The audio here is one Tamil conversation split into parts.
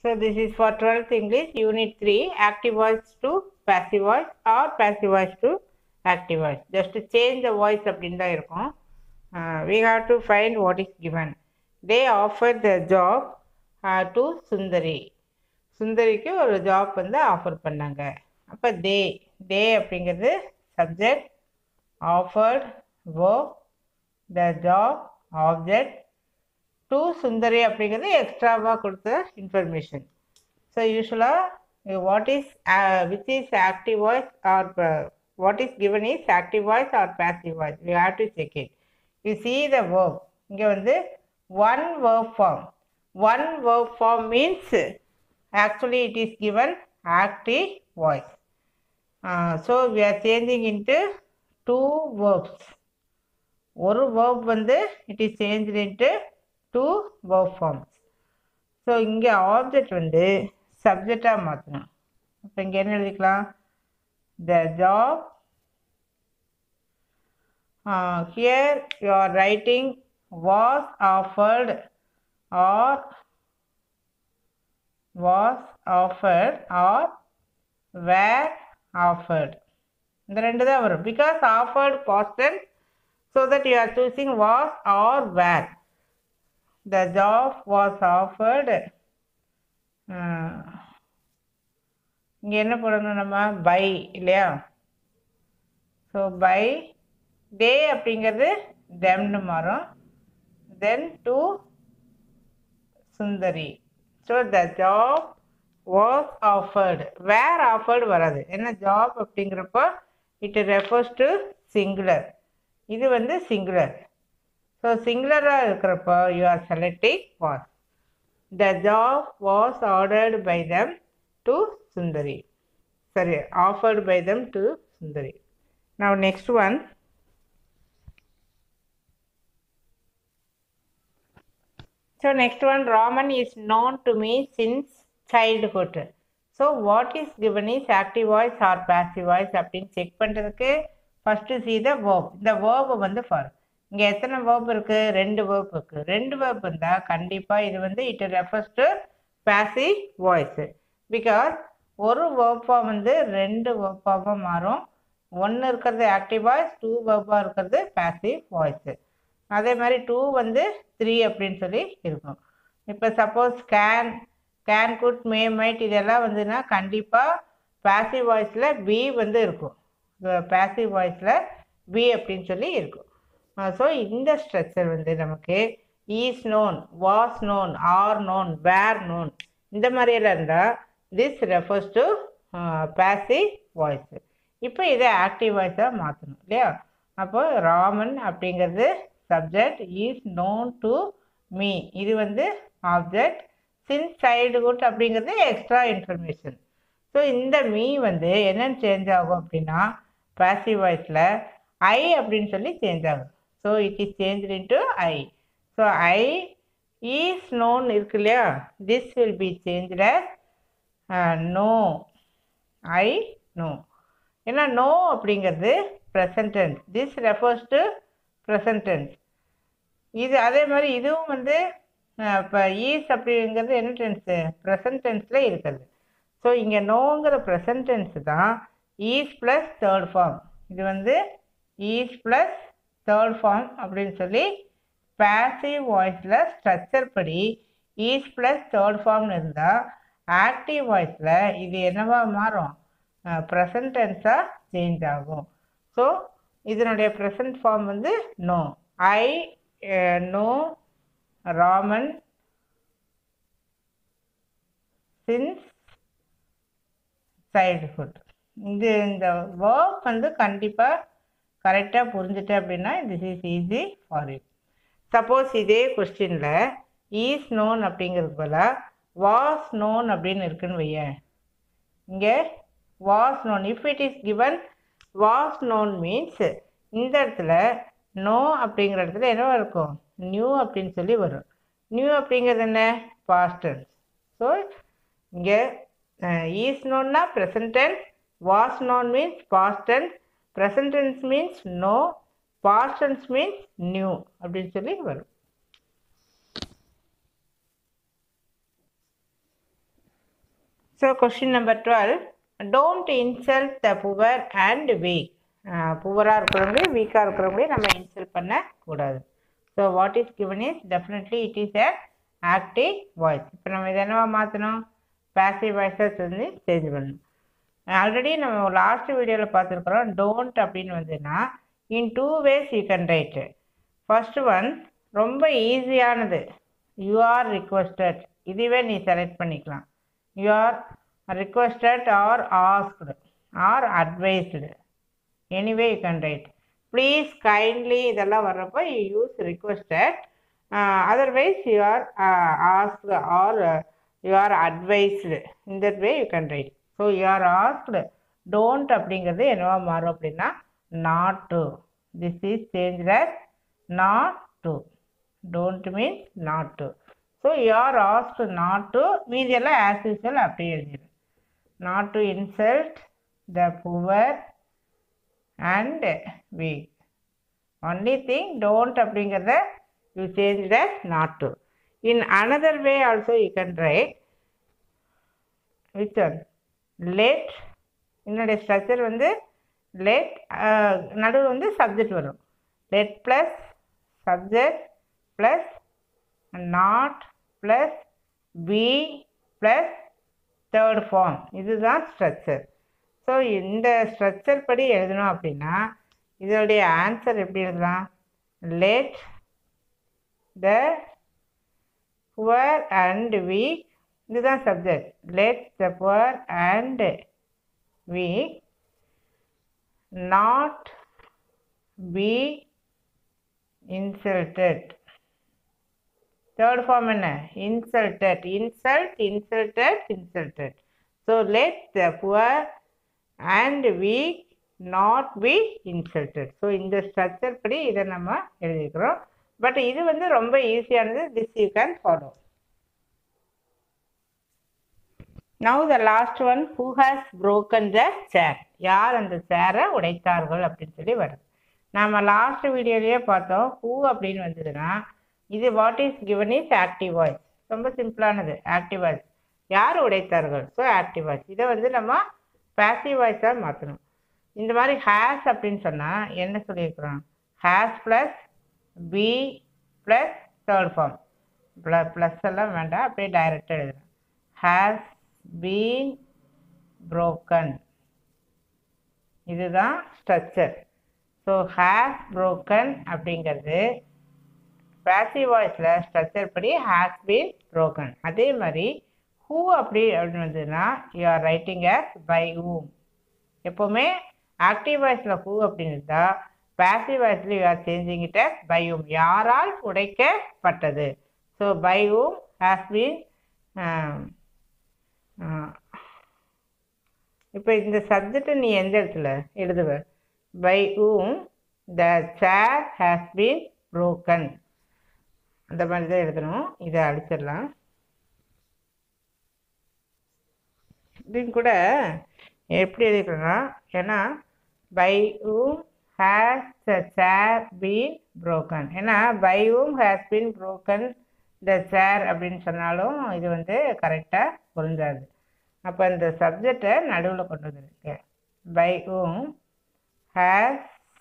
So this is for 12th English, Unit 3, active voice to passive voice or passive voice to active voice. Just to change the voice அப்படின்னு தான் இருக்கும் Uh, we have to find what is given. They offered the job uh, to சுந்தரி சுந்தரிக்கு ஒரு ஜாப் வந்து ஆஃபர் பண்ணாங்க அப்போ தே தே அப்படிங்கிறது subject offered work the job object to Sundari அப்படிங்கிறது எக்ஸ்ட்ராவாக கொடுத்த இன்ஃபர்மேஷன் ஸோ யூஸ்வலாக what is which is active voice or what is given is active voice or passive voice you have to check it you see the verb இங்கே வந்து one verb form one verb form means actually it is given active voice uh, so we are changing into two verbs ஒரு verb வந்து it is change into two verb forms so இங்கே ஆப்ஜெக்ட் வந்து சப்ஜெக்டாக மாற்றணும் அப்போ இங்கே என்ன எழுதிக்கலாம் the job here you are writing was offered or was offered or were offered இந்த ரெண்டு தான் வரும் because offered past tense so that you are choosing was or were the job was offered இங்கே என்ன போடணும் நம்ம பை இல்லையா ஸோ பை டே அப்படிங்கிறது டெம்னு மாறும் then to Sundari so the job was offered were offered வராது ஏன்னா ஜாப் அப்படிங்கிறப்போ இட் ரெஃபர்ஸ் டு சிங்குலர் இது வந்து சிங்குலர் ஸோ சிங்குலராக இருக்கிறப்போ you are selecting was the job was ordered by them to Sundari சரி offered by them to Sundari now next one so next one Raman is known to me since childhood so what is given is active voice or passive voice அப்படின்னு செக் பண்ணுறதுக்கு ஃபஸ்ட்டு சி த வேர்ப் இந்த வேர்பை வந்து ஃபார் இங்கே எத்தனை வேர்ப் இருக்குது ரெண்டு வேர்ப் இருக்குது ரெண்டு வேர்ப் இருந்தால் கண்டிப்பாக இது வந்து it refers to passive voice because ஒரு வேர்ப்பாக வந்து ரெண்டு வேர்ப்பாக மாறும் ஒன்று இருக்கிறது ஆக்டிவ் வாய்ஸ் டூ வேர்ப்பாக இருக்கிறது பேசிவ் வாய்ஸு அதே மாதிரி டூ வந்து த்ரீ அப்படின்னு சொல்லி இருக்கும் இப்போ suppose can can could may might இதெல்லாம் வந்துன்னா கண்டிப்பாக பேசிவ் வாய்ஸில் பி வந்து இருக்கும் பேசிவ் வாய்ஸில் பி அப்படின்னு சொல்லி இருக்கும் ஸோ இந்த ஸ்ட்ரக்சர் வந்து நமக்கு is known was known are known were known இந்த மாதிரியெல்லாம் இருந்தால் this refers to passive voice இப்போ இதை ஆக்டிவ் வாய்ஸாக மாற்றணும் இல்லையா அப்போ ராமன் அப்படிங்கிறது subject is known to me இது வந்து ஆப்ஜெக்ட் சின்ஸ் சைல்டுஹுட் அப்படிங்கிறது எக்ஸ்ட்ரா இன்ஃபர்மேஷன் ஸோ இந்த மீ வந்து என்னென்னு சேஞ்ச் ஆகும் அப்படின்னா பேசிவ் வாய்ஸில் ஐ அப்படின்னு சொல்லி சேஞ்ச் ஆகும் so it is change into I so I is known இருக்கு இல்லையா this will be change know I know ஏன்னா நோ அப்படிங்கிறது present tense this refers to present tense இது அதே மாதிரி இதுவும் வந்து இப்போ ஈஸ் அப்படிங்கிறது என்ன டென்ஸு ப்ரெசன்ட் டென்ஸில் இருக்கிறது ஸோ இங்கே நோங்கிற ப்ரெசன்ட் டென்ஸ் தான் ஈஸ் ப்ளஸ் தேர்ட் ஃபார்ம் இது வந்து ஈஸ் ப்ளஸ் தேர்ட் ஃபார்ம் அப்படின்னு சொல்லி பேசிவ் வாய்ஸில் ஸ்ட்ரக்சர் படி ஈஸ் ப்ளஸ் தேர்ட் ஃபார்ம்னு இருந்தால் ஆக்டிவ் வாய்ஸில் இது என்னவா மாறும் ப்ரெசன்ட் டென்ஸாக சேஞ்ச் ஆகும் ஸோ இதனுடைய ப்ரெசன்ட் ஃபார்ம் வந்து know I know Raman since childhood இது இந்த ஒர்க் வந்து கண்டிப்பாக கரெக்டாக புரிஞ்சுட்டேன் அப்படின்னா this is easy for it suppose இதே கொஸ்டினில் ஈஸ் நோன் அப்படிங்கிறது போல் வாஸ் நோன் அப்படின்னு இருக்குன்னு வையேன் இங்கே was known if it is given was known means இந்த இடத்துல நோ அப்படிங்கிற இடத்துல என்ன இருக்கும் நியூ அப்படின்னு சொல்லி வரும் நியூ அப்படிங்கிறது என்ன பாஸ்டன்ஸ் ஸோ இங்கே ஈஸ் நோன்னா present tense was known means past tense present tense means know past tense means knew அப்படின்னு சொல்லி வரும் so question number twelve don't insult the poor and weak புவராக இருக்கிறவங்களே வீக்காக இருக்கிறவங்களே நம்ம இன்சல்ட் பண்ணக்கூடாது so what is given is definitely it is a active voice இப்போ நம்ம இதை என்னவா மாற்றணும் பேசிவ் வாய்ஸஸ் வந்து சேஞ்ச் பண்ணணும் ஆல்ரெடி நம்ம லாஸ்ட் வீடியோவில் பார்த்துருக்குறோம் டோன்ட் அப்படின்னு வந்துன்னா in two ways you can write first one ரொம்ப ஈஸியானது யூ ஆர் ரிக்வஸ்டட் இதுவே நீ செலக்ட் பண்ணிக்கலாம் you are requested or asked or advised anyway you can write please kindly இதெல்லாம் வர்றப்போ you use requested otherwise you are asked or you are advised in that way you can write so you are asked don't அப்படிங்கிறது என்னவா மாறும் அப்படின்னா not to this is change not to don't means not to so you are ask not to மீதியெல்லாம் ஆஸ் யூஸ்வல் அப்படியே எழுதிடும் not to insult the poor and weak only thing don't அப்படிங்கிறத you change the not to in another way also you can write which one let என்னுடைய ஸ்ட்ரக்சர் வந்து லெட் நடுவில் வந்து சப்ஜெக்ட் வரும் let plus subject plus not plus be plus third form இதுதான் ஸ்ட்ரக்சர் ஸோ இந்த ஸ்ட்ரக்சர் படி எழுதணும் அப்படின்னா இதோடைய ஆன்சர் எப்படி எழுதலாம் let the poor and weak இதுதான் subject let the poor and weak not be insulted third form என்ன insulted insult insulted insulted so let the poor and weak not be insulted so இந்த ஸ்ட்ரக்சர் படி இதை நம்ம எழுதிக்கிறோம் பட் இது வந்து ரொம்ப ஈஸியானது this you can follow now the last one who has broken the chair யார் அந்த சேரை உடைத்தார்கள் அப்படின்னு சொல்லி வருது நாம் லாஸ்ட் வீடியோலேயே பார்த்தோம் ஹூ அப்படின்னு வந்ததுன்னா இது what is given is active voice ரொம்ப சிம்பிளானது ஆக்டிவ் வாய்ஸ் யார் உடைத்தார்கள் ஸோ ஆக்டிவ் வாய்ஸ் இதை வந்து நம்ம பேசிவ் வாய்ஸாக மாற்றணும் இந்த மாதிரி ஹேஸ் அப்படின்னு சொன்னால் என்ன சொல்லியிருக்கிறோம் has plus be plus third form plus plus எல்லாம் வேண்டாம் அப்படியே டைரெக்டாக எழுதுறோம் ஹேஸ் பீன் broken இதுதான் ஸ்ட்ரக்சர் ஸோ ஹேஸ் broken அப்படிங்கிறது பேசிவ் வாய்ஸில் ஸ்ட்ரக்சர் படி ஹேஸ் பீன் broken அதே மாதிரி ஹூ அப்படி அப்படின்னு வந்ததுன்னா you are writing as by whom எப்போவுமே ஆக்டிவ் வாய்ஸில் ஹூ அப்படின்னு இருந்தால் பேசிவ் வாய்ஸில் you are changing it as by whom யாரால் உடைக்கப்பட்டது so by whom has been இப்போ இந்த சப்ஜெக்டை நீ எந்த இடத்துல எழுதுவ by whom the chair has been broken அந்த மாதிரி தான் எழுதணும் இதை அடிச்சிடலாம் இதுன்னு கூட எப்படி எழுதிக்கிறோன்னா ஏன்னா by whom has the chair been broken ஏன்னா by whom has been broken the chair அப்படின்னு சொன்னாலும் இது வந்து கரெக்டாக பொருந்தாது அப்போ இந்த சப்ஜெக்டை நடுவில் கொண்டு வந்துருக்கு by whom has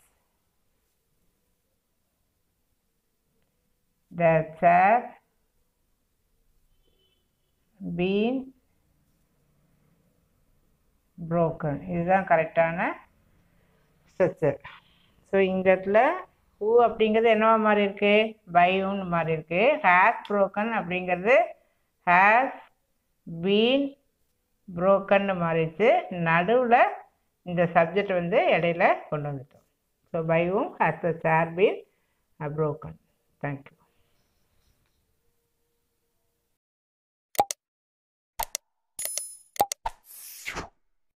the chair been broken இதுதான் கரெக்டான ஸ்ட்ரக்சர் ஸோ இந்த இடத்துல ஹூ அப்படிங்கிறது என்னவா மாதிரி இருக்கு பைன்னு மாதிரி இருக்கு ஹேஸ் broken அப்படிங்கிறது ஹேஸ் பீன் புரோக்கன்னு மாறிடுச்சு நடுவில் இந்த சப்ஜெக்ட் வந்து இடையில கொண்டு வந்துட்டோம் ஸோ பைவும் has a chair been broken thank you